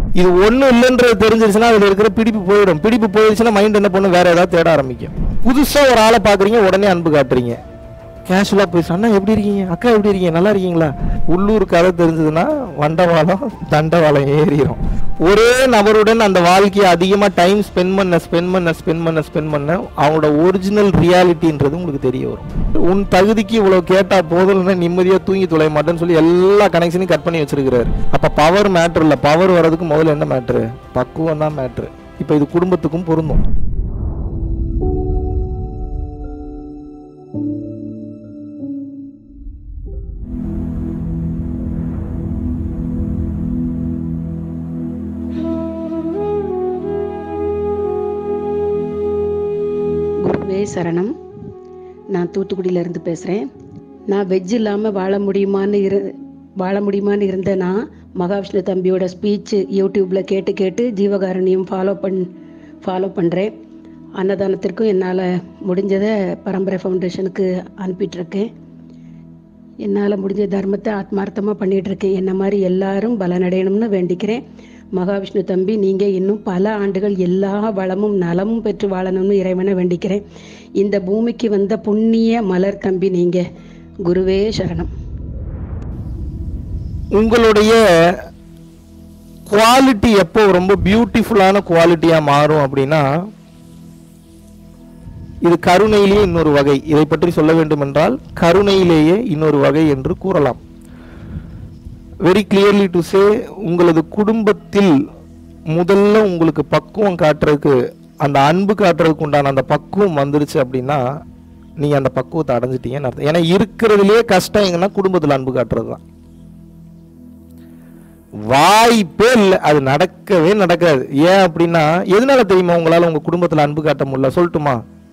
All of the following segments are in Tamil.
இது ஒன்றும் இல்லைன்றது தெரிஞ்சிருச்சுன்னா அதில் இருக்கிற பிடிப்பு போயிடும் பிடிப்பு போயிடுச்சுன்னா மைண்ட் என்ன பண்ணும் வேற ஏதாவது தேட ஆரம்பிக்கும் புதுசாக ஒரு ஆளை பார்க்குறீங்க உடனே அன்பு காட்டுறீங்க கேஷுவலாக போய் அண்ணா எப்படி இருக்கீங்க அக்கா எப்படி இருக்கீங்க நல்லா இருக்கீங்களா உள்ளூர் கதை தெரிஞ்சதுன்னா வண்டவாளம் தண்டவாளம் ஏறிடும் ஒரே நபருடன் அந்த வாழ்க்கையை அதிகமாக டைம் ஸ்பெண்ட் பண்ண ஸ்பெண்ட் பண்ண ஸ்பெண்ட் பண்ண ஸ்பெண்ட் பண்ண அவங்களோட ஒரிஜினல் ரியாலிட்டின்றது உங்களுக்கு தெரிய வரும் உன் தகுதிக்கு இவ்வளோ கேட்டால் போதும்னா நிம்மதியாக தூங்கி தொலைய மாட்டேன்னு சொல்லி எல்லா கனெக்ஷனையும் கட் பண்ணி வச்சிருக்கிறாரு அப்போ பவர் மேட்ரு இல்லை பவர் வர்றதுக்கு முதல்ல என்ன மேட்ரு பக்குவம் தான் மேட்ரு இப்போ இது குடும்பத்துக்கும் பொருந்தும் குருவே சரணம் நான் தூத்துக்குடியிலேருந்து பேசுகிறேன் நான் வெஜ் இல்லாமல் வாழ முடியுமான்னு இரு வாழ முடியுமான்னு இருந்த நான் மகாவிஷ்ணு தம்பியோட ஸ்பீச்சு யூடியூப்பில் கேட்டு கேட்டு ஜீவகாருண்யம் ஃபாலோ பண் ஃபாலோ பண்ணுறேன் அன்னதானத்திற்கும் என்னால் முடிஞ்சதை பரம்பரை ஃபவுண்டேஷனுக்கு அனுப்பிட்டுருக்கேன் என்னால் முடிஞ்ச தர்மத்தை ஆத்மார்த்தமாக பண்ணிட்டு இருக்கேன் என்ன மாதிரி எல்லாரும் பலனடையணும்னு வேண்டிக்கிறேன் மகாவிஷ்ணு தம்பி நீங்கள் இன்னும் பல ஆண்டுகள் எல்லா வளமும் நலமும் பெற்று வாழணும்னு இறைவனை வேண்டிக்கிறேன் இந்த பூமிக்கு வந்த புண்ணிய மலர் தம்பி நீங்கள் குருவே சரணம் உங்களுடைய குவாலிட்டி எப்போ ரொம்ப பியூட்டிஃபுல்லான குவாலிட்டியாக மாறும் அப்படின்னா இது கருணையிலேயே இன்னொரு வகை இதை பற்றி சொல்ல வேண்டும் என்றால் கருணையிலேயே இன்னொரு வகை என்று கூறலாம் வெரி கிளியர்லி டு சே உங்களது குடும்பத்தில் முதல்ல உங்களுக்கு பக்குவம் காட்டுறதுக்கு அந்த அன்பு காட்டுறதுக்கு உண்டான அந்த பக்குவம் வந்துருச்சு அப்படின்னா நீங்க அந்த பக்குவத்தை அடைஞ்சிட்டீங்கன்னு அர்த்தம் ஏன்னா இருக்கிறதுலே கஷ்டம் எங்கன்னா குடும்பத்தில் அன்பு காட்டுறது தான் வாய்ப்பே இல்லை அது நடக்கவே நடக்காது ஏன் அப்படின்னா எதனால தெரியுமா உங்களால உங்க குடும்பத்துல அன்பு காட்ட முடியல சொல்லட்டுமா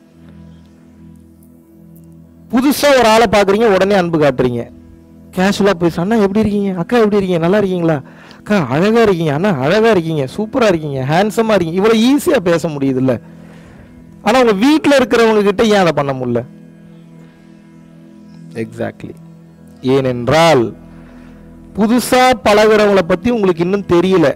புதுசா ஒரு ஆளை பாக்குறீங்க உடனே அன்பு காட்டுறீங்க கேஷுவலா போய் அண்ணா எப்படி இருக்கீங்க அக்கா எப்படி இருக்கீங்க நல்லா இருக்கீங்களா அக்கா அழகா இருக்கீங்க அண்ணா அழகா இருக்கீங்க சூப்பரா இருக்கீங்க ஹேண்ட்ஸமா இருக்கீங்க இவ்வளவு ஈஸியா பேச முடியுது இல்ல ஆனா உங்க வீட்ல இருக்கிறவங்க கிட்ட ஏன் அதை பண்ண முடியல எக்ஸாக்ட்லி ஏனென்றால் புதுசா பழகுறவங்கள பத்தி உங்களுக்கு இன்னும் தெரியல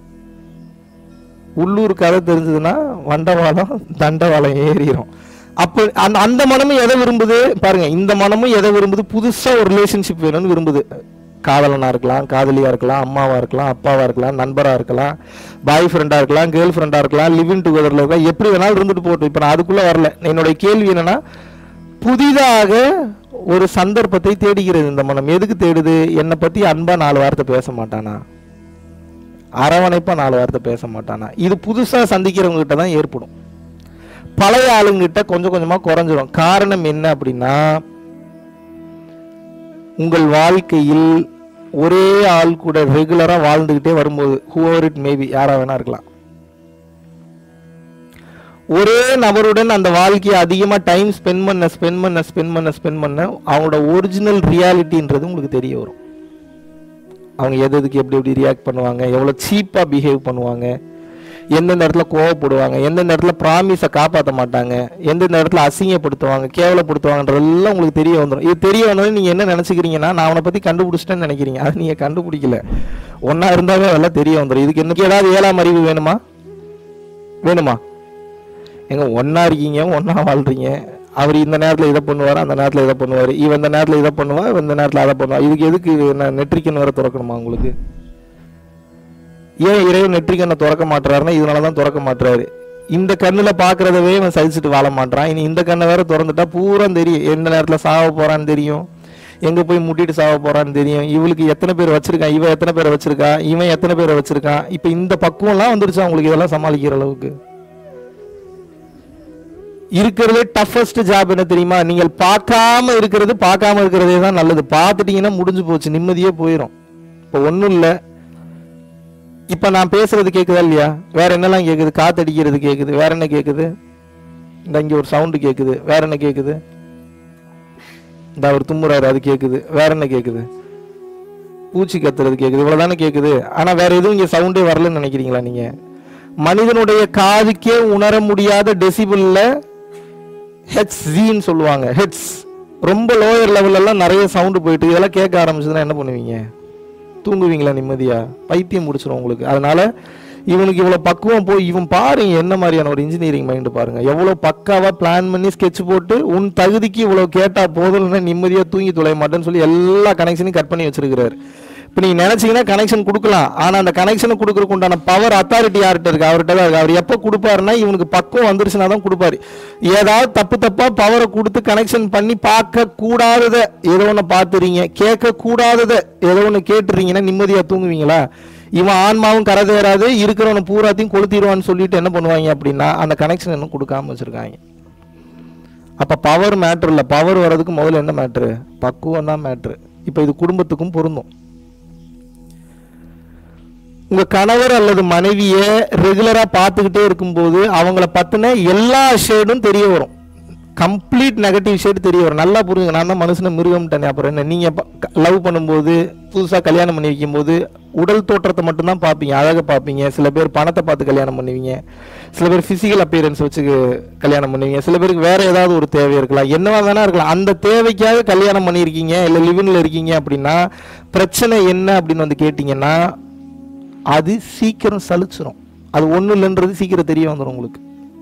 உள்ளூர் கதை தெரிஞ்சதுன்னா வண்டவாளம் தண்டவாளம் ஏறிடும் அப்போ அந்த அந்த மனமும் எதை விரும்புது பாருங்க இந்த மனமும் எதை விரும்புது புதுசா ஒரு ரிலேஷன்ஷிப் வேணும்னு விரும்புது காதலனா இருக்கலாம் காதலியா இருக்கலாம் அம்மாவா இருக்கலாம் அப்பாவா இருக்கலாம் நண்பரா இருக்கலாம் பாய் ஃப்ரெண்டா இருக்கலாம் கேர்ள் ஃப்ரெண்டா இருக்கலாம் லிவிங் டுகெதர்ல இருக்கலாம் எப்படி வேணாலும் இருந்துட்டு போட்டோம் இப்போ நான் அதுக்குள்ள வரல என்னுடைய கேள்வி என்னன்னா புதிதாக ஒரு சந்தர்ப்பத்தை தேடுகிறது இந்த மனம் எதுக்கு தேடுது என்னை பத்தி அன்பா நாலு வார்த்தை பேச மாட்டானா அரவணைப்பா நாலு வார்த்தை பேச மாட்டானா இது புதுசா சந்திக்கிறவங்க கிட்ட தான் ஏற்படும் பழைய ஆளுங்கிட்ட கொஞ்சம் கொஞ்சமா குறைஞ்சிரும் காரணம் என்ன அப்படின்னா உங்கள் வாழ்க்கையில் ஒரே ஆள் கூட ரெகுலரா வாழ்ந்துகிட்டே வரும்போது ஹூவர் இட் மேபி யாரா வேணா இருக்கலாம் ஒரே நபருடன் அந்த வாழ்க்கையை அதிகமா டைம் ஸ்பெண்ட் பண்ண ஸ்பெண்ட் பண்ண ஸ்பெண்ட் பண்ண ஸ்பெண்ட் பண்ண அவங்களோட ஒரிஜினல் ரியாலிட்டின்றது உங்களுக்கு தெரிய வரும் அவங்க எது எதுக்கு எப்படி எப்படி ரியாக்ட் பண்ணுவாங்க எவ்வளோ சீப்பாக பிஹேவ் பண்ணுவாங்க எந்தெந்த இடத்துல கோவப்படுவாங்க எந்தெந்த இடத்துல ப்ராமிஸை காப்பாற்ற மாட்டாங்க எந்தெந்த இடத்துல அசிங்கப்படுத்துவாங்க கேவலப்படுத்துவாங்கன்றதெல்லாம் உங்களுக்கு தெரிய வந்துடும் இது தெரிய வந்தோடனே நீங்கள் என்ன நினச்சிக்கிறீங்கன்னா நான் அவனை பற்றி கண்டுபிடிச்சிட்டேன்னு நினைக்கிறீங்க அது நீங்கள் கண்டுபிடிக்கல ஒன்றா இருந்தாவே அதெல்லாம் தெரிய வந்துடும் இதுக்கு என்னைக்கு ஏதாவது ஏழாம் அறிவு வேணுமா வேணுமா எங்க ஒன்றா இருக்கீங்க ஒன்றா வாழ்றீங்க அவர் இந்த நேரத்தில் இதை பண்ணுவார் அந்த நேரத்தில் இதை பண்ணுவார் இவன் இந்த நேரத்தில் இதை பண்ணுவா இவன் இந்த நேரத்தில் அதை பண்ணுவா இதுக்கு எதுக்கு என்ன நெற்றிக்கன் வர திறக்கணுமா உங்களுக்கு ஏன் இறைவன் நெற்றிக்கண்ணை திறக்க மாட்டுறாருன்னா இதனால தான் திறக்க மாட்டுறாரு இந்த கண்ணில் பார்க்கறதவே இவன் சகிச்சுட்டு வாழ மாட்டான் இனி இந்த கண்ணை வேற திறந்துட்டா பூரா தெரியும் எந்த நேரத்தில் சாவ போறான்னு தெரியும் எங்க போய் முட்டிட்டு சாவ போறான்னு தெரியும் இவளுக்கு எத்தனை பேர் வச்சிருக்கான் இவன் எத்தனை பேரை வச்சிருக்கான் இவன் எத்தனை பேரை வச்சிருக்கான் இப்போ இந்த பக்குவம்லாம் வந்துருச்சா உங்களுக்கு இதெல்லாம் சமாளிக்கிற அளவுக்கு இருக்கிறதுலே டஃபஸ்ட் ஜாப் என்ன தெரியுமா நீங்கள் பார்க்காம இருக்கிறது பார்க்காம இருக்கிறதே தான் நல்லது பார்த்துட்டீங்கன்னா முடிஞ்சு போச்சு நிம்மதியே போயிடும் இப்போ ஒன்றும் இல்லை இப்போ நான் பேசுறது கேட்குதா இல்லையா வேற என்னெல்லாம் கேட்குது காத்தடிக்கிறது கேட்குது வேற என்ன கேட்குது இந்த இங்கே ஒரு சவுண்டு கேட்குது வேற என்ன கேட்குது இந்த அவர் தும்முறாரு அது கேட்குது வேற என்ன கேட்குது பூச்சி கத்துறது கேட்குது இவ்வளவுதானே கேட்குது ஆனா வேற எதுவும் இங்க சவுண்டே வரலன்னு நினைக்கிறீங்களா நீங்க மனிதனுடைய காதுக்கே உணர முடியாத டெசிபிள்ல ஹெச் ஜின்னு சொல்லுவாங்க ஹெட்ஸ் ரொம்ப லோயர் லெவல்ல எல்லாம் நிறைய சவுண்டு போயிட்டு இதெல்லாம் கேட்க ஆரம்பிச்சதுன்னா என்ன பண்ணுவீங்க தூங்குவீங்களா நிம்மதியா பைத்தியம் முடிச்சிடும் உங்களுக்கு அதனால இவனுக்கு இவ்வளோ பக்குவம் போய் இவன் பாருங்க என்ன மாதிரியான ஒரு இன்ஜினியரிங் மைண்டு பாருங்க எவ்வளோ பக்காவாக பிளான் பண்ணி ஸ்கெட்ச் போட்டு உன் தகுதிக்கு இவ்வளோ கேட்டா போதும்னா நிம்மதியாக தூங்கி தொலைய மாட்டேன்னு சொல்லி எல்லா கனெக்ஷனையும் கட் பண்ணி வச்சிருக்கிறாரு இப்போ நீங்கள் நினச்சிங்கன்னா கனெக்ஷன் கொடுக்கலாம் ஆனால் அந்த கனெக்ஷனை கொடுக்குறதுக்கு உண்டான பவர் அத்தாரிட்டி யார்கிட்ட இருக்கு அவர்கிட்ட தான் இருக்கு அவர் எப்போ கொடுப்பாருன்னா இவனுக்கு பக்குவம் வந்துருச்சுன்னா தான் கொடுப்பாரு ஏதாவது தப்பு தப்பாக பவரை கொடுத்து கனெக்ஷன் பண்ணி பார்க்க கூடாததை ஏதோ ஒன்று பார்த்துறீங்க கேட்க கூடாததை ஏதோ ஒன்று கேட்டுறீங்கன்னா நிம்மதியாக தூங்குவீங்களா இவன் ஆன்மாவும் கரை தேராது இருக்கிறவனை பூராத்தையும் கொளுத்திடுவான்னு சொல்லிட்டு என்ன பண்ணுவாங்க அப்படின்னா அந்த கனெக்ஷன் இன்னும் கொடுக்காம வச்சிருக்காங்க அப்போ பவர் மேட்ரு இல்லை பவர் வர்றதுக்கு முதல்ல என்ன மேட்ரு பக்குவம் தான் மேட்ரு இப்போ இது குடும்பத்துக்கும் பொருந்தும் உங்க கணவர் அல்லது மனைவியை ரெகுலரா பார்த்துக்கிட்டே இருக்கும்போது அவங்கள பத்தின எல்லா ஷேடும் தெரிய வரும் கம்ப்ளீட் நெகட்டிவ் ஷேடு தெரிய வரும் நல்லா புரிஞ்சுங்க நான் தான் மனுஷனை மிருகம்ட்டேனே அப்புறம் என்ன நீங்க லவ் பண்ணும்போது புதுசா கல்யாணம் பண்ணி வைக்கும்போது உடல் தோற்றத்தை மட்டும்தான் பார்ப்பீங்க அழகை பார்ப்பீங்க சில பேர் பணத்தை பார்த்து கல்யாணம் பண்ணுவீங்க சில பேர் பிசிக்கல் அப்பியரன்ஸ் வச்சு கல்யாணம் பண்ணுவீங்க சில பேருக்கு வேற ஏதாவது ஒரு தேவை இருக்கலாம் என்னவா வேணா இருக்கலாம் அந்த தேவைக்காக கல்யாணம் பண்ணியிருக்கீங்க இல்லை லிவின்ல இருக்கீங்க அப்படின்னா பிரச்சனை என்ன அப்படின்னு வந்து கேட்டிங்கன்னா அது சீக்கிரம் சலிச்சிரும் அது ஒன்றும் இல்லைன்றது சீக்கிரம் தெரிய வந்துடும் உங்களுக்கு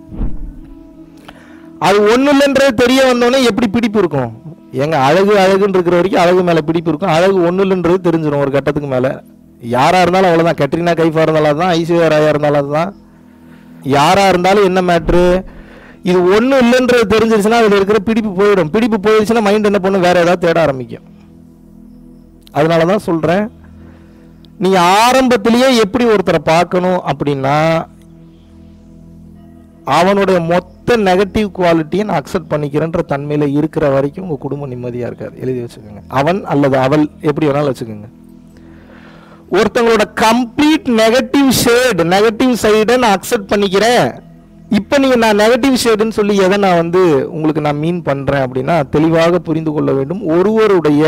அது ஒன்றும் இல்லைன்றது தெரிய வந்தோடனே எப்படி பிடிப்பு இருக்கும் எங்க அழகு அழகுன்னு இருக்கிற வரைக்கும் அழகு மேலே பிடிப்பு இருக்கும் அழகு ஒன்றும் இல்லைன்றது தெரிஞ்சிடும் ஒரு கட்டத்துக்கு மேலே யாராக இருந்தாலும் அவ்வளோதான் கட்ரினா கைஃபா இருந்தாலும் அதுதான் ஐஸ்வர்யா ராயா இருந்தாலும் அதுதான் யாராக இருந்தாலும் என்ன மேட்ரு இது ஒன்றும் இல்லைன்றது தெரிஞ்சிருச்சுன்னா அதில் இருக்கிற பிடிப்பு போயிடும் பிடிப்பு போயிடுச்சுன்னா மைண்ட் என்ன பண்ணும் வேற ஏதாவது தேட ஆரம்பிக்கும் அதனால தான் சொல்கிறேன் நீ ஆரம்பத்திலேயே எப்படி ஒருத்தரை பார்க்கணும் அப்படின்னா அவனுடைய மொத்த நெகட்டிவ் குவாலிட்டியை நான் அக்செப்ட் பண்ணிக்கிறேன்ற தன்மையில இருக்கிற வரைக்கும் உங்க குடும்பம் நிம்மதியா இருக்காது எழுதி வச்சுக்கோங்க அவன் அல்லது அவள் எப்படி வேணாலும் வச்சுக்கோங்க ஒருத்தங்களோட கம்ப்ளீட் நெகட்டிவ் ஷேட் நெகட்டிவ் சைடை நான் அக்செப்ட் பண்ணிக்கிறேன் இப்போ நீங்க நான் நெகட்டிவ் ஷேடுன்னு சொல்லி எதை நான் வந்து உங்களுக்கு நான் மீன் பண்றேன் அப்படின்னா தெளிவாக புரிந்து கொள்ள வேண்டும் ஒருவருடைய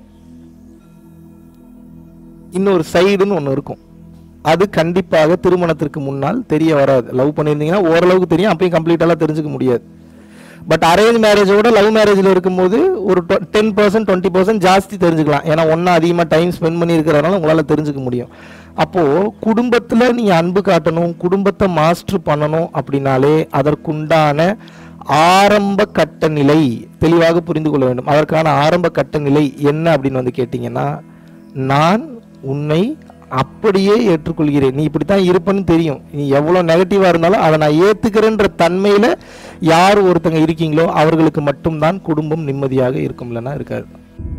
இன்னொரு சைடுன்னு ஒன்று இருக்கும் அது கண்டிப்பாக திருமணத்திற்கு முன்னால் தெரிய வராது லவ் பண்ணியிருந்தீங்கன்னா ஓரளவுக்கு தெரியும் அப்பயும் கம்ப்ளீட்டாலாம் தெரிஞ்சுக்க முடியாது பட் அரேஞ்ச் மேரேஜோட லவ் மேரேஜில் இருக்கும்போது ஒரு டென் பர்சன்ட் டுவெண்ட்டி பர்சன்ட் ஜாஸ்தி தெரிஞ்சுக்கலாம் ஏன்னா ஒன்றா அதிகமாக டைம் ஸ்பெண்ட் பண்ணியிருக்கிறதுனால உங்களால் தெரிஞ்சுக்க முடியும் அப்போது குடும்பத்தில் நீங்கள் அன்பு காட்டணும் குடும்பத்தை மாஸ்டர் பண்ணணும் அப்படின்னாலே அதற்குண்டான ஆரம்ப கட்ட நிலை தெளிவாக புரிந்து கொள்ள வேண்டும் அதற்கான ஆரம்ப கட்ட நிலை என்ன அப்படின்னு வந்து கேட்டிங்கன்னா நான் உன்னை அப்படியே ஏற்றுக்கொள்கிறேன் நீ இப்படித்தான் இருப்பேன்னு தெரியும் நீ எவ்வளோ நெகட்டிவாக இருந்தாலும் அதை நான் ஏற்றுக்கிறேன்ற தன்மையில் யார் ஒருத்தங்க இருக்கீங்களோ அவர்களுக்கு மட்டும்தான் குடும்பம் நிம்மதியாக இருக்கும் இல்லைன்னா இருக்காது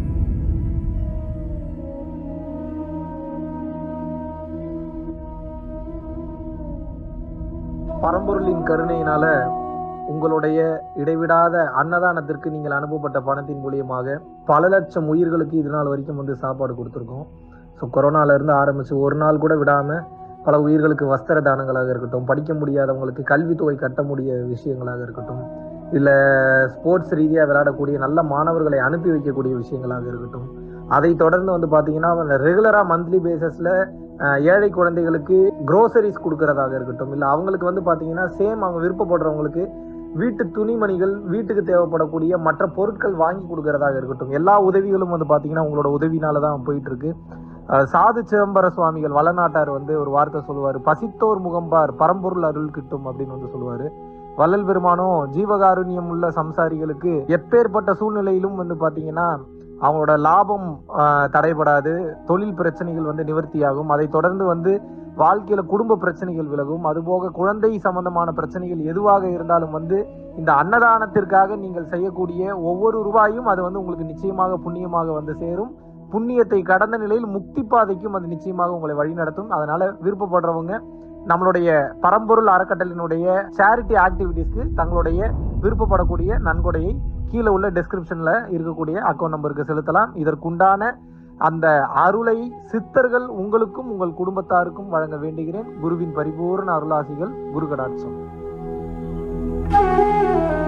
பரம்பொருளின் கருணையினால உங்களுடைய இடைவிடாத அன்னதானத்திற்கு நீங்கள் அனுப்பப்பட்ட பணத்தின் மூலியமாக பல லட்சம் உயிர்களுக்கு இது நாள் வரைக்கும் வந்து சாப்பாடு கொடுத்துருக்கோம் ஸோ கொரோனால இருந்து ஆரம்பிச்சு ஒரு நாள் கூட விடாம பல உயிர்களுக்கு வஸ்திர தானங்களாக இருக்கட்டும் படிக்க முடியாதவங்களுக்கு கல்வித்தொகை கட்ட முடிய விஷயங்களாக இருக்கட்டும் இல்லை ஸ்போர்ட்ஸ் ரீதியாக விளையாடக்கூடிய நல்ல மாணவர்களை அனுப்பி வைக்கக்கூடிய விஷயங்களாக இருக்கட்டும் அதை தொடர்ந்து வந்து பார்த்தீங்கன்னா ரெகுலராக மந்த்லி பேசிஸில் ஏழை குழந்தைகளுக்கு க்ரோசரிஸ் கொடுக்கறதாக இருக்கட்டும் இல்லை அவங்களுக்கு வந்து பார்த்தீங்கன்னா சேம் அவங்க விருப்பப்படுறவங்களுக்கு வீட்டு துணிமணிகள் வீட்டுக்கு தேவைப்படக்கூடிய மற்ற பொருட்கள் வாங்கி கொடுக்கறதாக இருக்கட்டும் எல்லா உதவிகளும் வந்து பார்த்தீங்கன்னா உங்களோட உதவினால தான் போயிட்டு இருக்கு அஹ் சாது சிதம்பர சுவாமிகள் வளநாட்டார் வந்து ஒரு வார்த்தை சொல்லுவார் பசித்தோர் முகம்பார் பரம்பொருள் அருள் கிட்டும் அப்படின்னு வந்து சொல்லுவாரு வள்ளல் பெருமானும் ஜீவகாருண்யம் உள்ள சம்சாரிகளுக்கு எப்பேற்பட்ட சூழ்நிலையிலும் வந்து பாத்தீங்கன்னா அவங்களோட லாபம் ஆஹ், தடைபடாது தொழில் பிரச்சனைகள் வந்து நிவர்த்தியாகும் அதை தொடர்ந்து வந்து வாழ்க்கையில குடும்ப பிரச்சனைகள் விலகும் அதுபோக குழந்தை சம்பந்தமான பிரச்சனைகள் எதுவாக இருந்தாலும் வந்து இந்த அன்னதானத்திற்காக நீங்கள் செய்யக்கூடிய ஒவ்வொரு ரூபாயும் அது வந்து உங்களுக்கு நிச்சயமாக புண்ணியமாக வந்து சேரும் புண்ணியத்தை கடந்த நிலையில் முக்தி பாதைக்கும் அது நிச்சயமாக உங்களை வழிநடத்தும் அதனால விருப்பப்படுறவங்க நம்மளுடைய பரம்பொருள் அறக்கட்டளினுடைய சேரிட்டி ஆக்டிவிட்டீஸ்க்கு தங்களுடைய விருப்பப்படக்கூடிய நன்கொடையை கீழே உள்ள டெஸ்கிரிப்ஷன்ல இருக்கக்கூடிய அக்கௌண்ட் நம்பருக்கு செலுத்தலாம் இதற்குண்டான அந்த அருளை சித்தர்கள் உங்களுக்கும் உங்கள் குடும்பத்தாருக்கும் வழங்க வேண்டுகிறேன் குருவின் பரிபூர்ண அருளாசிகள் குரு கடாட்சம்